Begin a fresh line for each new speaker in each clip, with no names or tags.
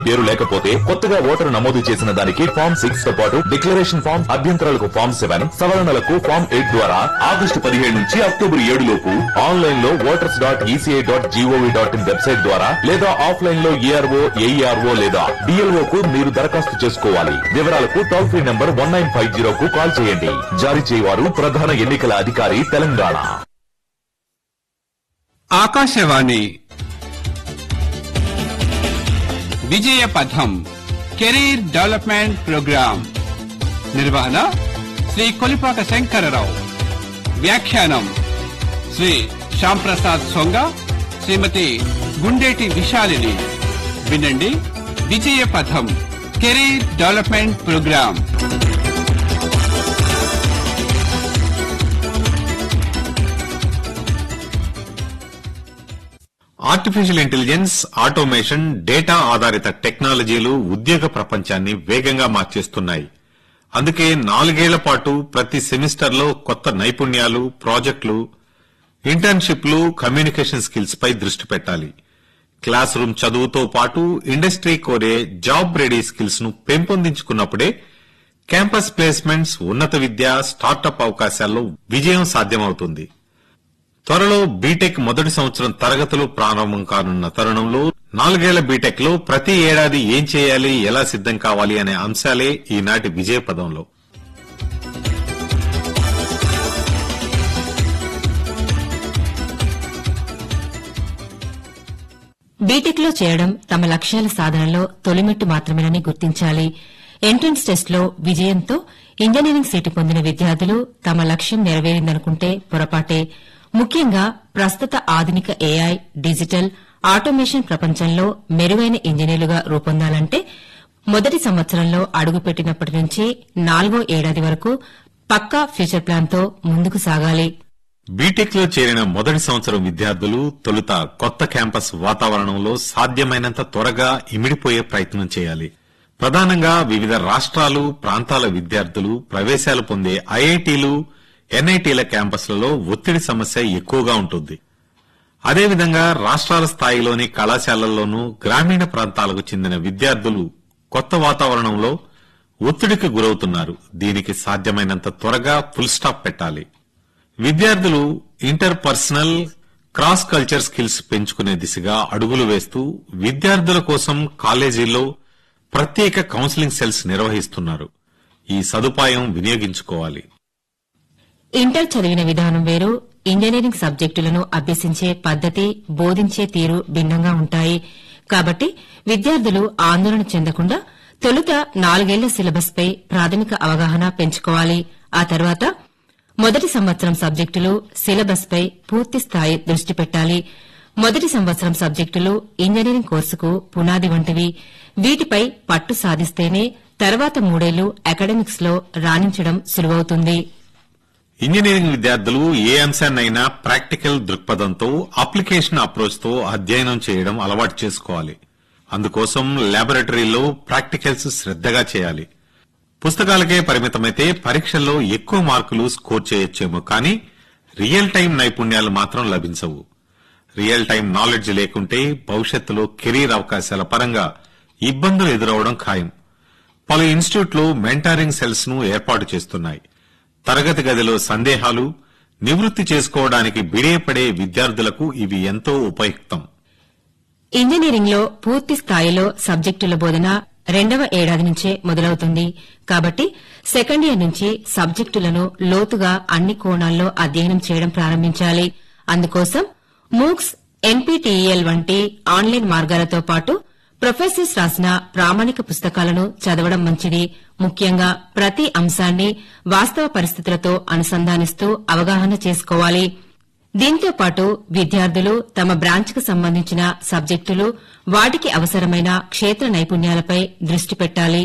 పేరు లేకపోతే కొత్తగా ఓటరు నమోదు చేసిన దానికి ఫామ్ సిక్స్ తో పాటు డిక్లరేషన్ ఫామ్ అభ్యంతరాలకు ఫామ్ సెవెన్ సవరణలకు ఫామ్ ఎయిట్ ద్వారా ఆగస్టు పదిహేడు నుంచి అక్టోబర్ ఏడు లోపు ఆన్లైన్ లో voters dot ECI dot GOV dot in website ద్వారా లేదా ఆఫ్లైన్ లో ఏఆర్ఓ ఏఈఆర్ఓ లేదా డిఎల్ఓ కు మీరు దరఖాస్తు చేసుకోవాలి వివరాలకు toll free number one nine five zero కు కాల్ చేయండి జారీ చేయవారు ప్రధాన ఎన్నికల అధికారి తెలంగాణ
ఆకాశవాణి విజయ పథం కెరీర్ డెవలప్మెంట్ ప్రోగ్రాం నిర్వహణ శ్రీ కొలిపాక శంకరరావు వ్యాఖ్యానం శ్రీ శ్యాంప్రసాద్ సొంగ శ్రీమతి గుండేటి విశాలిని వినండి Vijaya Patham career development programme
artificial intelligence automation data ఆధారిత టెక్నాలజీలు ఉద్యోగ ప్రపంచాన్ని వేగంగా మార్చేస్తున్నాయి అందుకే నాలుగేళ్ల పాటు ప్రతి సెమిస్టర్లో కొత్త నైపుణ్యాలు ప్రాజెక్టులు ఇంటర్న్షిప్లు కమ్యూనికేషన్ స్కిల్స్ పై దృష్టి పెట్టాలి క్లాస్ రూమ్ చదువుతో పాటు ఇండస్ట్రీ కోరే జాబ్ రెడీ స్కిల్స్ ను పెంపొందించుకున్నప్పుడే క్యాంపస్ ప్లేస్మెంట్స్ ఉన్నత విద్య స్టార్టప్ అవకాశాల్లో విజయం సాధ్యమవుతుంది త్వరలో బీటెక్ మొదటి సంవత్సరం తరగతులు ప్రారంభం కానున్న తరుణంలో నాలుగేళ్ల బీటెక్ లో ప్రతి ఏడాది ఏం చేయాలి ఎలా సిద్ధం కావాలి అనే అంశాలే ఈనాటి విజయ పదంలో
బీటెక్ లో చేయడం తమ లక్ష్యాల సాధనలో తొలిమెట్టు మాత్రమేనని గుర్తించాలి ఎంట్రన్స్ టెస్ట్ లో విజయంతో ఇంజనీరింగ్ సీటు పొందిన విద్యార్థులు తమ లక్ష్యం నెరవేరిందనుకుంటే పొరపాటే ముఖ్యంగా ప్రస్తుత ఆధునిక ఏఐ డిజిటల్ ఆటోమేషన్ ప్రపంచంలో మెరుగైన ఇంజనీర్లుగా రూపొందాలంటే మొదటి సంవత్సరంలో అడుగుపెట్టినప్పటి నుంచి నాలుగో ఏడాది వరకు పక్కా ఫ్యూచర్ ప్లాన్ తో ముందుకు సాగాలి
బీటెక్ లో చేరిన మొదటి సంవత్సరం విద్యార్థులు తొలుత కొత్త క్యాంపస్ వాతావరణంలో సాధ్యమైనంత త్వరగా ఇమిడిపోయే ప్రయత్నం చేయాలి ప్రధానంగా వివిధ రాష్ట్రాలు ప్రాంతాల విద్యార్థులు ప్రవేశాలు పొందే ఐఐటీలు ఎన్ఐటీల క్యాంపస్లలో ఒత్తిడి సమస్య ఎక్కువగా ఉంటుంది అదేవిధంగా రాష్ట్రాల స్థాయిలోని కళాశాలల్లోనూ గ్రామీణ ప్రాంతాలకు చెందిన విద్యార్థులు కొత్త వాతావరణంలో ఒత్తిడికి గురవుతున్నారు దీనికి సాధ్యమైనంత త్వరగా ఫుల్ స్టాప్ పెట్టాలి విద్యార్థులు interpersonal cross culture skills పెంచుకునే దిశగా అడుగులు వేస్తూ విద్యార్థుల కోసం కాలేజీల్లో ప్రత్యేక కౌన్సిలింగ్ సెల్స్ నిర్వహిస్తున్నారు ఈ సదుపాయం వినియోగించుకోవాలి
ఇంటర్ చదివిన విధానం వేరు ఇంజనీరింగ్ సబ్జెక్టులను అభ్యసించే పద్దతి బోధించే తీరు భిన్నంగా ఉంటాయి కాబట్టి విద్యార్థులు ఆందోళన చెందకుండా తొలుత నాలుగేళ్ల సిలబస్ పై ప్రాథమిక అవగాహన పెంచుకోవాలి ఆ తర్వాత మొదటి సంవత్సరం సబ్జెక్టులు సిలబస్ పై పూర్తి స్థాయి దృష్టి పెట్టాలి మొదటి సంవత్సరం సబ్జెక్టులు ఇంజనీరింగ్ కోర్సుకు పునాది వంటివి వీటిపై పట్టు సాధిస్తేనే తర్వాత మూడేళ్లు అకాడమిక్స్ లో రాణించడం సులువవుతుంది
ఇంజనీరింగ్ విద్యార్థులు ఏ అంశాన్నైనా ప్రాక్టికల్ దృక్పథంతో అప్లికేషన్ అప్రోచ్ తో అధ్యయనం చేయడం అలవాటు చేసుకోవాలి అందుకోసం ల్యాబొరేటరీలో ప్రాక్టికల్స్ శ్రద్దగా చేయాలి పుస్తకాలకే పరిమితమైతే పరీక్షల్లో ఎక్కువ మార్కులు స్కోర్ చేయొచ్చేమో కానీ రియల్ టైం నైపుణ్యాలు మాత్రం లభించవు రియల్ టైం నాలెడ్జ్ లేకుంటే భవిష్యత్తులో కెరీర్ అవకాశాల పరంగా ఇబ్బందులు ఎదురవడం ఖాయం పలు ఇన్స్టిట్యూట్లు మెంటారింగ్ సెల్స్ ను ఏర్పాటు చేస్తున్నాయి తరగతి గదిలో సందేహాలు నివృత్తి చేసుకోవడానికి బిడేపడే విద్యార్థులకు ఇవి ఎంతో ఉపయుక్తం
ఇంజనీరింగ్ లో పూర్తి స్థాయిలో సబ్జెక్టుల బోధన రెండవ ఏడాది నుంచే మొదలవుతుంది కాబట్టి సెకండ్ ఇయర్ నుంచి సబ్జెక్టులను లోతుగా అన్ని కోణాల్లో అధ్యయనం చేయడం ప్రారంభించాలి అందుకోసం మూక్స్ ఎన్పీటీఈఎల్ వంటి ఆన్లైన్ మార్గాలతో పాటు ప్రొఫెసర్స్ రాసిన ప్రామాణిక పుస్తకాలను చదవడం మంచిది ముఖ్యంగా ప్రతి అంశాన్ని వాస్తవ పరిస్థితులతో అనుసంధానిస్తూ అవగాహన చేసుకోవాలి దీంతో పాటు విద్యార్థులు తమ బ్రాంచ్కు సంబంధించిన సబ్జెక్టులు వాటికి అవసరమైన క్షేత్ర నైపుణ్యాలపై దృష్టి పెట్టాలి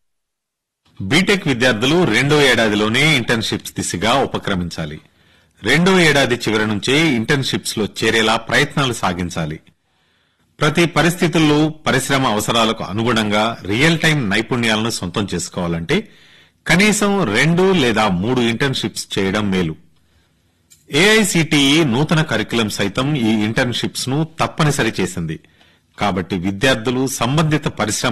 బీటెక్ విద్యార్థులు రెండో ఏడాదిలోనే ఇంటర్న్షిప్స్ దిశగా ఉపక్రమించాలి రెండో ఏడాది చివరి నుంచే ఇంటర్న్షిప్స్ లో చేరేలా ప్రయత్నాలు సాగించాలి ప్రతి పరిస్థితుల్లో పరిశ్రమ అవసరాలకు అనుగుణంగా రియల్ టైం నైపుణ్యాలను సొంతం చేసుకోవాలంటే కనీసం రెండు లేదా మూడు ఇంటర్న్షిప్స్ చేయడం మేలు ఏఐసిటిఈ నూతన కరికులం సైతం ఈ ఇంటర్న్షిప్స్ ను తప్పనిసరి చేసింది కాబట్టి విద్యార్థులు సంబంధిత పరిశ్రమ